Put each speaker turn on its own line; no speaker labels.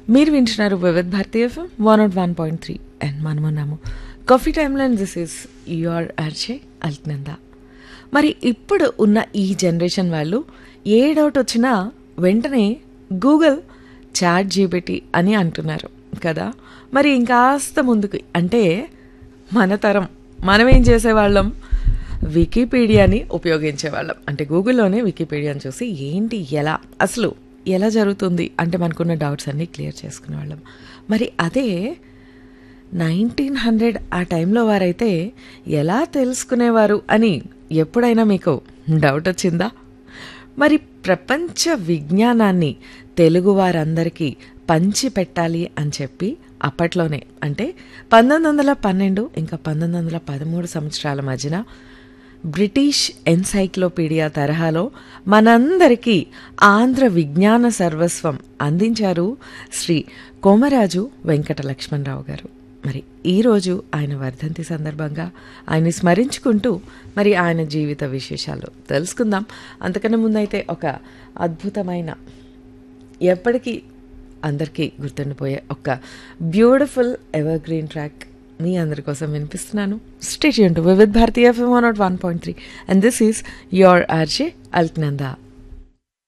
మీరు వింటున్నారు Vividh Bharati FM one nought one point three and మనమున్నాము coffee time line this is your RJ Alaknanda మరి ఇప్పుడు ఉన్న ఈ జనరేషన్ వాళ్ళు ఏ డౌట్ వచ్చినా వెంటనే గూగుల్ చాట్ జీబీటీ అని అంటున్నారు కదా మరి ఇంకాస్త ముందుకు అంటే మన తరం మనం ఏం చేసేవాళ్ళం వికీపీడియాని ఉపయోగించేవాళ్ళం అంటే గూగుల్లోనే వికీపీడియాని చూసి ఏంటి ఎలా అసలు ఎలా జరుగుతుంది అంటే మనకున్న డౌట్స్ అన్నీ క్లియర్ చేసుకునేవాళ్ళం మరి అదే నైన్టీన్ హండ్రెడ్ ఆ టైంలో వారైతే ఎలా తెలుసుకునేవారు అని ఎప్పుడైనా మీకు డౌట్ వచ్చిందా మరి ప్రపంచ విజ్ఞానాన్ని తెలుగు వారందరికీ పంచి పెట్టాలి అని చెప్పి అప్పట్లోనే అంటే పంతొమ్మిది వందల పన్నెండు ఇంకా పంతొమ్మిది వందల పదమూడు సంవత్సరాల మధ్యన బ్రిటిష్ ఎన్సైక్లోపీడియా తరహాలో మనందరికీ ఆంధ్ర విజ్ఞాన సర్వస్వం అందించారు శ్రీ కోమరాజు వెంకట లక్ష్మణరావు గారు మరి ఈరోజు ఆయన వర్ధంతి సందర్భంగా ఆయన్ని స్మరించుకుంటూ మరి ఆయన జీవిత విశేషాలు తెలుసుకుందాం అంతకన్నా ముందైతే ఒక అద్భుతమైన ఎప్పటికీ అందరికీ గుర్తుండిపోయే ఒక బ్యూటిఫుల్ ఎవర్ గ్రీన్ ట్రాక్ మీ అందరి కోసం వినిపిస్తున్నాను స్టేట్ టు Vividh Bharatiya FM one nought one point three and this is your RJ Alaknanda